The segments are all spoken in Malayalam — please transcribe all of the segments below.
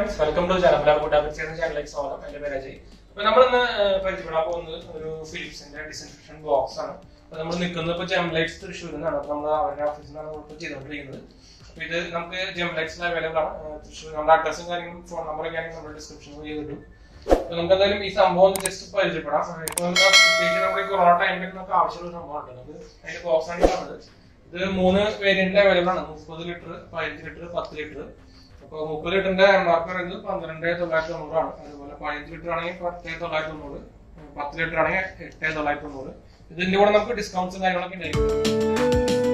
ഫ്രണ്ട്സ് വെൽക്കം ടു ചാനൽ കൂട്ടാപ്പിച്ച് എന്ന ചാനലിലേക്ക് സ്വാഗതം എന്റെ പേര് അജയ് അപ്പൊ നമ്മളിന്ന് പരിചയപ്പെടാൻ പോകുന്നത് ഒരു ഫിലിപ്സിന്റെ ഡിസിൻഫെക്ഷൻ ബോക്സ് ആണ് അപ്പൊ നമ്മൾ നിൽക്കുന്നത് ഇപ്പൊ ജംലൈറ്റ്സ് തൃശ്ശൂരിൽ നിന്നാണ് അപ്പൊ നമ്മൾ അവരുടെ ഓഫീസിൽ നിന്നാണ് നമ്മളിപ്പോ ചെയ്തുകൊണ്ടിരിക്കുന്നത് അപ്പൊ ഇത് നമുക്ക് ജംലൈറ്റ്സിൽ അവൈലബിൾ ആണ് ഏഹ് തൃശ്ശൂർ നമ്മുടെ അഡ്രസ്സും കാര്യങ്ങളും ഫോൺ നമ്പറും കാര്യങ്ങളും നമ്മുടെ ഡിസ്ക്രിപ്ഷനിൽ ചെയ്തിട്ടും അപ്പൊ നമുക്ക് എന്തായാലും ഈ സംഭവം ജസ്റ്റ് പരിചയപ്പെടാം ഏഹ് ഇപ്പൊ നമുക്ക് പ്രത്യേകിച്ച് നമ്മുടെ ഈ കൊറോണ ടൈമിൽ നമുക്ക് ആവശ്യമുള്ള സംഭവം ഉണ്ട് നമുക്ക് അതിന്റെ ബോക്സ് ആണ് ഈ കാണുന്നത് ഇത് മൂന്ന് വേരിയന്റ് അവൈലബിൾ ആണ് മുപ്പത് ലിറ്റർ പതിനഞ്ച് ലിറ്റർ പത്ത് ലിറ്റർ അപ്പോൾ മുപ്പത് ലിറ്ററിന്റെ എം ആർ പി പറയുന്നത് പന്ത്രണ്ട് തൊള്ളായിരത്തി തൊണ്ണൂറാണ് അതുപോലെ പതിനഞ്ച് ലിറ്റർ ആണെങ്കിൽ പത്ത് തൊള്ളായിരത്തി തൊണ്ണൂറ് പത്ത് ലിറ്റർ ആണെങ്കിൽ എട്ട് തൊള്ളായിരത്തി തൊണ്ണൂറ് ഇതിന്റെ കൂടെ നമുക്ക് ഡിസ്കൗണ്ട്സും കാര്യങ്ങളൊക്കെ ഉണ്ടായിരിക്കും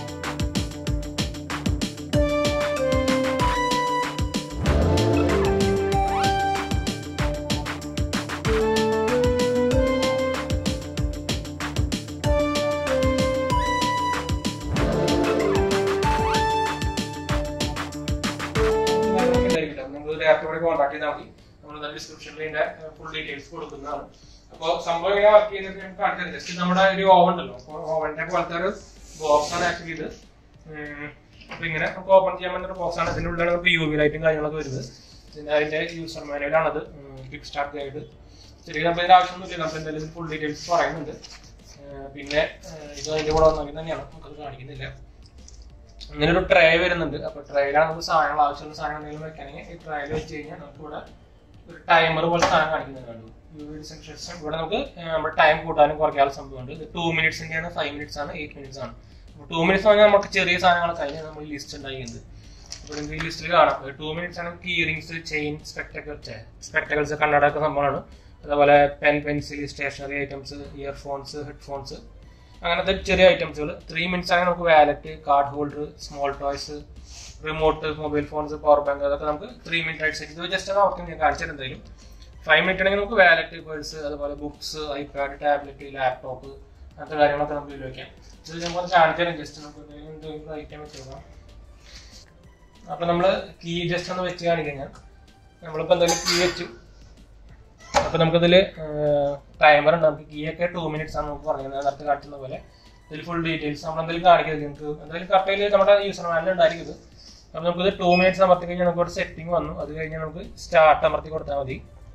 നമ്മൾ ഡയറക്റ്റ് കോൺടാക്ട് ചെയ്താൽ മതി നമ്മൾ ഡിസ്ക്രിപ്ഷനിൽ ഇതിന്റെ ഫുൾ ഡീറ്റെയിൽസ് കൊടുക്കുന്നതാണ് അപ്പോൾ സംഭവം ഇങ്ങനെ വർക്ക് ചെയ്തിട്ട് നമുക്ക് കാണിച്ചത് ജസ്റ്റ് നമ്മുടെ ഒരു ഓവൻ ഉണ്ടല്ലോ അപ്പോൾ ഓവന്റെ പോലത്തെ ഒരു ബോക്സ് ആണ് ആക്ച്വലി ഇത് ഉം, അപ്പൊ ഇങ്ങനെ നമുക്ക് ഓപ്പൺ ചെയ്യാൻ പറ്റുന്ന ഒരു ബോക്സ് ആണ് ഇതിന്റെ ഉള്ളിലാണ് നമുക്ക് യു വി ലൈറ്റും കാര്യങ്ങളൊക്കെ വരുന്നത് പിന്നെ അതിന്റെ യൂസർ മാനുവലാണത് ക്വിക്ക് സ്റ്റാർട്ട് ഗൈഡ് ചെറിയ നമ്മൾ ഇതിന്റെ ആവശ്യമൊന്നുമില്ല നമുക്ക് എന്തായാലും ഫുൾ ഡീറ്റെയിൽസ് പറയുന്നുണ്ട് ഉം, പിന്നെ ഉം, ഇത് അതിന്റെ കൂടെ വന്നെങ്കിൽ തന്നെയാണ് നമുക്കത് കാണിക്കുന്നില്ല ഇങ്ങനെ ഒരു ട്രേ വരുന്നുണ്ട് അപ്പൊ ട്രേയിലാണ് നമുക്ക് സാധനങ്ങൾ ആവശ്യമുള്ള സാധനം എന്തെങ്കിലും വെക്കണമെങ്കിൽ ഈ ട്രേയിൽ വെച്ച് കഴിഞ്ഞാൽ നമുക്ക് ഇവിടെ ഒരു ടൈമർ പോലെ സാധനം കാണിക്കുന്നുണ്ട് സെൻസേഷൻ ഇവിടെ നമുക്ക് ഏഹ്, നമ്മുടെ ടൈം കൂട്ടാനും കുറയ്ക്കാനുള്ള സംഭവമുണ്ട് ഇത് ടു മിനിറ്റ്സിന്റെയാണ് ഫൈവ് മിനിറ്റ്സ് ആണ് എയ്റ്റ് മിനിറ്റ്സ് ആണ് ടു മിനിറ്റ്സ് പറഞ്ഞാൽ നമുക്ക് ചെറിയ സാധനങ്ങൾ കഴിഞ്ഞാൽ നമ്മൾ ലിസ്റ്റ് ഉണ്ടാക്കിയത് അപ്പോൾ നിങ്ങൾക്ക് ഈ ലിസ്റ്റിൽ കാണാം ടു മിനിറ്റ്സ് ആണ് key rings chain spectacle spectacles കണ്ണട ഒക്കെ സംഭവമാണ് അതേപോലെ pen pencil stationery items earphones headphones അങ്ങനത്തെ ചെറിയ ഐറ്റംസുകൾ ത്രീ മിനിറ്റ്സ് ആണെങ്കിൽ നമുക്ക് wallet card holder small toys remote mobile phones power bank അതൊക്കെ നമുക്ക് ത്രീ മിനിറ്റ് ആയിട്ട് സെറ്റ് ഇത് ജസ്റ്റ് അവർക്ക് ഞാൻ കാണിച്ചിട്ട് എന്തായാലും ഫൈവ് മിനിറ്റ് ആണെങ്കിൽ നമുക്ക് വാലറ്റ് പേഴ്സ് അതുപോലെ ബുക്സ് ഐപാഡ് ടാബ്ലറ്റ് ലാപ്ടോപ്പ് അങ്ങനത്തെ കാര്യങ്ങളൊക്കെ നമുക്ക് ഇതിൽ വെക്കാം ഇത് നമുക്ക് കാണിച്ചാലും ജസ്റ്റ് നമുക്ക് എന്തെങ്കിലും ഐറ്റം വെച്ച് നോക്കാം അപ്പൊ നമ്മള് കീ ജസ്റ്റ് ഒന്ന് വെച്ച് കാണിക്കഴിഞ്ഞാൽ നമ്മളിപ്പോ എന്തെങ്കിലും കീ വെച്ചു അപ്പൊ നമുക്കിതില് ടൈമർ ഉണ്ട് നമുക്ക് കീ ഒക്കെ ടു മിനിറ്റ്സ് ആണ് നമുക്ക് പറഞ്ഞത് ഞാൻ നേരത്തെ കാണിക്കുന്ന പോലെ ഇതിൽ ഫുൾ ഡീറ്റെയിൽസ് നമ്മൾ എന്തെങ്കിലും കാണിക്കുന്നത് നിങ്ങൾക്ക് എന്തായാലും കറക്റ്റ് നമ്മുടെ യൂസർ മാനിൽ ഉണ്ടായിരിക്കും ഇത് അപ്പൊ നമുക്കിത് ടു മിനിറ്റ്സ് അമർത്തി കഴിഞ്ഞാൽ നമുക്ക് ഒരു സെറ്റിംഗ് വന്നു അത് കഴിഞ്ഞാൽ നമുക്ക് സ്റ്റാർട്ട് അമർത്തി കൊടുത്താൽ മതി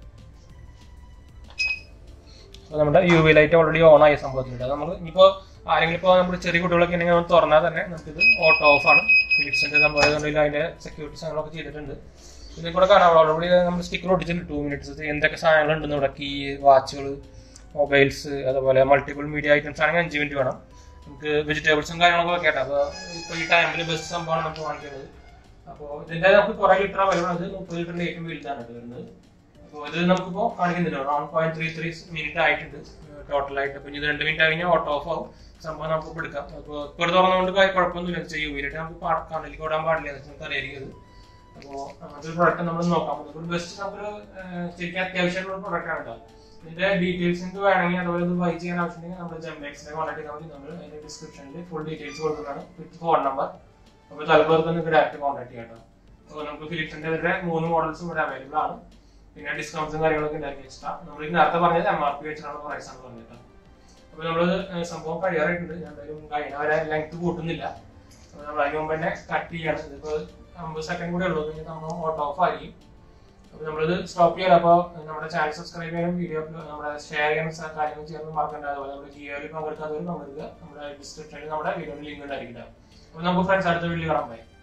അപ്പൊ നമ്മുടെ U V light already on ആയ സംഭവത്തിലുണ്ട് അത് നമ്മൾ ഇനിയിപ്പോ ആരെങ്കിലും ഇപ്പോൾ നമ്മുടെ ചെറിയ കുട്ടികളൊക്കെ ഉണ്ടെങ്കിൽ നമ്മൾ തുറന്നാൽ തന്നെ നമുക്കിത് ഓട്ടോ ഓഫ് ആണ് ഫിലിപ്സിന്റെ സംഭവം ആയതുകൊണ്ട് അതിന്റെ സെക്യൂരിറ്റി സാധനങ്ങളൊക്കെ ചെയ്തിട്ടുണ്ട് ഇതിൽ കൂടെ കാണാം ഓൾറെഡി നമ്മൾ സ്റ്റിക്കർ ഒട്ടിച്ചിട്ടുണ്ട് ടു മിനിറ്റ്സ് എന്തൊക്കെ സാധനങ്ങൾ ഉണ്ടെന്ന് ഇവിടെ കീ വാച്ചുകൾ മൊബൈൽസ് അതുപോലെ മൾട്ടിപ്പിൾ മീഡിയ ഐറ്റംസ് ആണെങ്കിൽ അഞ്ച് മിനിറ്റ് വേണം നമുക്ക് വെജിറ്റബിൾസും കാര്യങ്ങളൊക്കെ വെക്കട്ടെ അപ്പോൾ ഇപ്പോൾ ഈ ടൈമിൽ ബെസ്റ്റ് സംഭവമാണ് നമുക്ക് കാണിക്കുന്നത് അപ്പോൾ ഇതിന്റെ നമുക്ക് കുറെ ലിറ്റർ അവൈലബിൾ അത് മുപ്പത് ലിറ്ററിന്റെ ഏറ്റവും വലുതാണ് ഇത് വരുന്നത് അപ്പോൾ ഇത് നമുക്കിപ്പോൾ കാണിക്കുന്നില്ല one point three three minute ആയിട്ടുണ്ട് ടോട്ടൽ ആയിട്ട് അപ്പോൾ ഇത് രണ്ട് മിനിറ്റ് കഴിഞ്ഞാൽ ഓട്ടോ ഓഫ് ആവും സംഭവം നമുക്ക് ഇപ്പോൾ എടുക്കാം അപ്പോൾ ഇപ്പോൾ തുറന്നുകൊണ്ട് കുഴപ്പമൊന്നുമില്ല ചെയ്യും യൂവിലിട്ട് നമുക്ക് കണ്ണിലേക്ക് ഓടാൻ പാടില്ല എന്ന് നമുക്ക് അറിയായിരിക്കും അത് അപ്പോൾ അങ്ങനത്തെ ഒരു പ്രൊഡക്റ്റ് നമ്മൾ നോക്കാം ഒരു ബെസ്റ്റ് നമുക്കൊരു ഏഹ്, ശരിക്കും അത്യാവശ്യമുള്ള പ്രൊഡക്റ്റ് ആണ് കേട്ടോ ഇതിന്റെ ഡീറ്റെയിൽസ് നിങ്ങൾക്ക് വേണമെങ്കിൽ അതുപോലെ ഇത് ബൈ ചെയ്യാൻ ആവശ്യമുണ്ടെങ്കിൽ നമ്മൾ ജംബെക്സിനെ കോൺടാക്ട് ചെയ്താൽ മതി നമ്മൾ അതിന്റെ ഡിസ്ക്രിപ്ഷനിൽ ഫുൾ ഡീറ്റെയിൽസ് കൊടുക്കുന്നതാണ് വിത്ത് ഫോൺ നമ്പർ അപ്പോൾ തലപ്പുറത്ത് നിങ്ങൾക്ക് ഡയറക്റ്റ് കോൺടാക്ട് ചെയ്യാം കേട്ടോ അപ്പോൾ നമുക്ക് ഫിലിപ്സിന്റെ ഇതിന്റെ മൂന്ന് മോഡൽസും ഇവിടെ അവൈലബിൾ ആണ് പിന്നെ ഡിസ്കൗണ്ട്സും കാര്യങ്ങളൊക്കെ ഉണ്ടായിരിക്കും എക്സ്ട്രാ നമ്മൾ ഇത് നേരത്തെ പറഞ്ഞത് എം ആർ പി വെച്ചിട്ടാണ് പ്രൈസ് ആണ് പറഞ്ഞത് കേട്ടോ അപ്പോൾ നമ്മൾ സംഭവം കഴിയാറായിട്ടുണ്ട് ഞാൻ എന്തായാലും കഴിഞ്ഞ വരെ ലെങ്ത് കൂട്ടുന്നില്ല അപ്പോൾ നമ്മൾ അതിന് മുമ്പ് തന്നെ കട്ട് ചെയ്യാണ് ഇതിപ്പോൾ അമ്പത് സെക്കൻഡ് കൂടെ ഉള്ളൂ പിന്നെ നമ്മൾ ഓട്ടോ ഓഫ് ആയിരിക്കും അപ്പോൾ നമ്മളിത് സ്റ്റോപ്പ് ചെയ്യാൻ അപ്പോൾ നമ്മുടെ ചാനൽ സബ്സ്ക്രൈബ് ചെയ്യാനും വീഡിയോ നമ്മുടെ ഷെയർ ചെയ്യാനും സ- കാര്യങ്ങൾ ചെയ്യാനും മറക്കണ്ട അതുപോലെ നമ്മുടെ ജിയോയിൽ പങ്കെടുക്കാത്തവർ പങ്കെടുക്കുക നമ്മുടെ ഡിസ്ക്രിപ്ഷനിൽ നമ്മുടെ വീഡിയോയുടെ ലിങ്ക് ഉണ്ടായിരിക്കും അപ്പോൾ നമുക്ക് ഫ്രണ്ട്സ് അടുത്ത വീഡിയോ കാണാൻ ബൈ